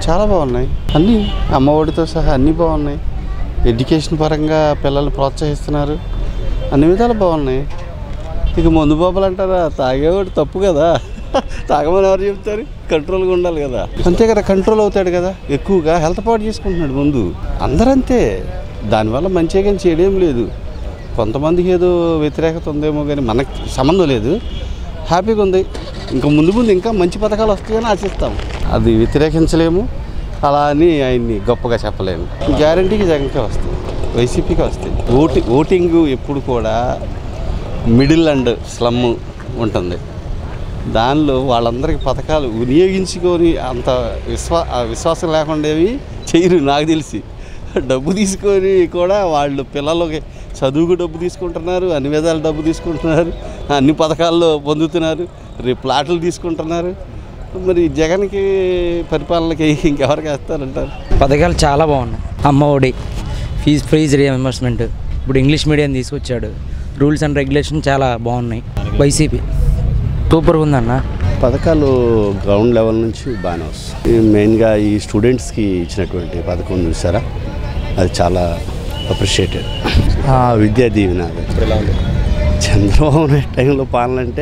చాలా బాగున్నాయి అన్నీ అమ్మఒడితో సహా అన్నీ బాగున్నాయి ఎడ్యుకేషన్ పరంగా పిల్లలు ప్రోత్సహిస్తున్నారు అన్ని విధాలు బాగున్నాయి ఇక మందు బాబులు అంటారా తాగేవాడు తప్పు కదా తాగమని ఎవరు చెప్తారు కంట్రోల్గా ఉండాలి కదా అంతే కదా కంట్రోల్ అవుతాడు కదా ఎక్కువగా హెల్త్ పాటు చేసుకుంటున్నాడు ముందు అందరంతే దానివల్ల మంచిగా కానీ చేయడం లేదు కొంతమందికి ఏదో వ్యతిరేకత ఉందేమో కానీ మనకు సంబంధం లేదు హ్యాపీగా ఉంది ఇంకా ముందు ముందు ఇంకా మంచి పథకాలు వస్తాయని ఆశిస్తాం అది వ్యతిరేకించలేము అలా అని ఆయన్ని గొప్పగా చెప్పలేము గ్యారంటీకి జగన్కే వస్తాయి వైసీపీకి వస్తాయి ఓటి ఓటింగ్ ఎప్పుడు కూడా మిడిల్ అండ్ స్లమ్ ఉంటుంది దానిలో వాళ్ళందరికీ పథకాలు వినియోగించుకొని అంత విశ్వా ఆ విశ్వాసం లేకుండేవి చేయరు నాకు తెలిసి డబ్బు తీసుకొని కూడా వాళ్ళు పిల్లలకి చదువుకు డబ్బు తీసుకుంటున్నారు అన్ని విధాలు డబ్బు తీసుకుంటున్నారు అన్ని పథకాల్లో పొందుతున్నారు రేపు ప్లాట్లు తీసుకుంటున్నారు మరి జగన్కి పరిపాలనకి ఇంకెవరికి వేస్తారంటారు పథకాలు చాలా బాగున్నాయి Amma Vodi fees fees reimbursement ఇప్పుడు ఇంగ్లీష్ మీడియం తీసుకొచ్చాడు రూల్స్ అండ్ రెగ్యులేషన్ చాలా బాగున్నాయి వైసీపీ సూపర్గా ఉందన్న పథకాలు గ్రౌండ్ లెవెల్ నుంచి బాగానే వస్తాయి మెయిన్గా ఈ స్టూడెంట్స్కి ఇచ్చినటువంటి పథకం చూసారా అది చాలా అప్రిషియేటెడ్ విద్యా దీవెన అది. చంద్రబాబు నాయుడు టైంలో పాలన అంటే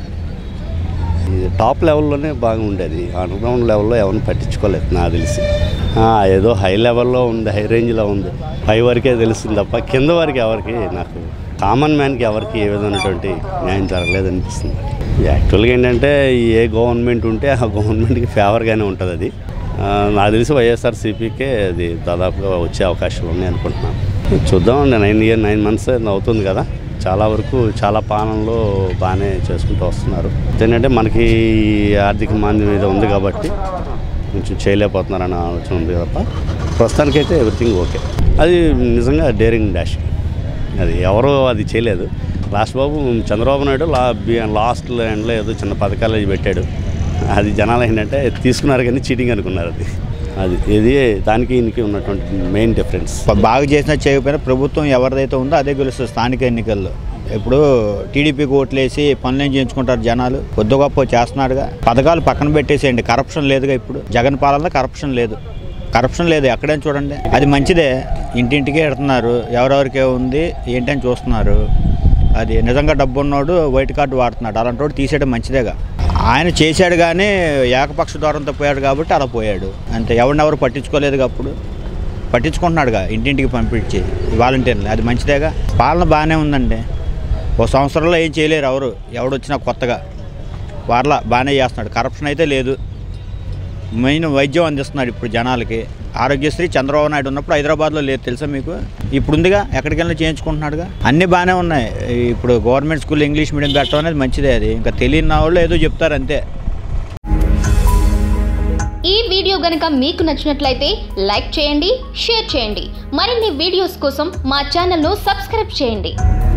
ఇది టాప్ లెవెల్లోనే బాగా ఉండేది అండర్ గ్రౌండ్ లెవెల్లో ఎవరిని పట్టించుకోలేదు నాకు తెలిసి ఆ, ఏదో హై లెవెల్లో ఉంది హై రేంజ్లో ఉంది పై వరకే తెలిసింది తప్ప కింద వరకు ఎవరికి నాకు కామన్ మ్యాన్కి ఎవరికి ఏ విధమైనటువంటి న్యాయం జరగలేదు అనిపిస్తుంది యాక్చువల్గా ఏంటంటే ఏ గవర్నమెంట్ ఉంటే ఆ గవర్నమెంట్కి ఫేవర్గానే ఉంటుంది అది ఆ, నాకు తెలిసి వైఎస్ఆర్సీపీకే అది దాదాపుగా వచ్చే అవకాశాలు ఉన్నాయి అనుకుంటున్నాను చూద్దాం నైన్ ఇయర్ నైన్ మంత్స్ అవుతుంది కదా చాలా వరకు చాలా పాలనలో బాగానే చేసుకుంటూ వస్తున్నారు ఏంటంటే మనకి ఆర్థిక మాంద్యం మీద ఉంది కాబట్టి కొంచెం చేయలేకపోతున్నారన్న ఆలోచన ఉంది తప్ప ప్రస్తుతానికైతే ఎవ్రీథింగ్ ఓకే అది నిజంగా డేరింగ్ డాష్ అది ఎవరో అది చేయలేదు లాస్ట్ బాబు చంద్రబాబు నాయుడు లా లాస్ట్ ఎండ్లో ఏదో చిన్న పథకాలు అవి పెట్టాడు అది జనాలు ఏంటంటే తీసుకున్నారు కానీ చీటింగ్ అనుకున్నారు అది అది ఇది దానికి దీనికి ఉన్నటువంటి మెయిన్ డిఫరెన్స్ ప- బాగా చేసినా చేయకపోయినా ప్రభుత్వం ఎవరిదైతే ఉందో అదే గెలుస్తుంది స్థానిక ఎన్నికల్లో ఇప్పుడు టీడీపీకి ఓట్లేసి పనులేం చేయించుకుంటారు జనాలు కొద్ది గొప్ప చేస్తున్నాడుగా పథకాలు పక్కన పెట్టేసేయండి కరప్షన్ లేదుగా ఇప్పుడు జగన్ పాలనలో కరప్షన్ లేదు కరప్షన్ లేదు ఎక్కడైనా చూడండి అది మంచిదే ఇంటింటికి ఎడుతున్నారు ఎవరెవరికి ఉంది ఏంటని చూస్తున్నారు అది నిజంగా డబ్బు ఉన్నోడు వైట్ కార్డు వాడుతున్నాడు అలాంటి వాడు తీసేయడం మంచిదేగా ఆయన చేశాడు కానీ ఏకపక్ష దూరంతో పోయాడు కాబట్టి అలా పోయాడు అంతే ఎవరినెవరు పట్టించుకోలేదుగా అప్పుడు పట్టించుకుంటున్నాడుగా ఇంటింటికి పంపించి వాలంటీర్లు అది మంచిదేగా పాలన బాగానే ఉందండి ఓ సంవత్సరంలో ఏం చేయలేరు ఎవరు ఎవడొచ్చినా కొత్తగా వాళ్ళ బాగానే చేస్తున్నాడు కరప్షన్ అయితే లేదు మెయిన్ వైద్యం అందిస్తున్నాడు ఇప్పుడు జనాలకి ఆరోగ్యశ్రీ చంద్రబాబు నాయుడు ఉన్నప్పుడు హైదరాబాద్లో లేదు తెలుసా మీకు ఇప్పుడు ఉందిగా ఎక్కడికి వెళ్ళినా చేయించుకుంటున్నాడుగా అన్నీ బాగానే ఉన్నాయి ఇప్పుడు గవర్నమెంట్ స్కూల్ ఇంగ్లీష్ మీడియం పెట్టడం అనేది మంచిదే అది ఇంకా తెలియని వాళ్ళు ఏదో చెప్తారు అంతే ఈ వీడియో గనుక మీకు నచ్చినట్లయితే లైక్ చేయండి షేర్ చేయండి మరిన్ని వీడియోస్ కోసం మా ఛానల్ను సబ్స్క్రైబ్ చేయండి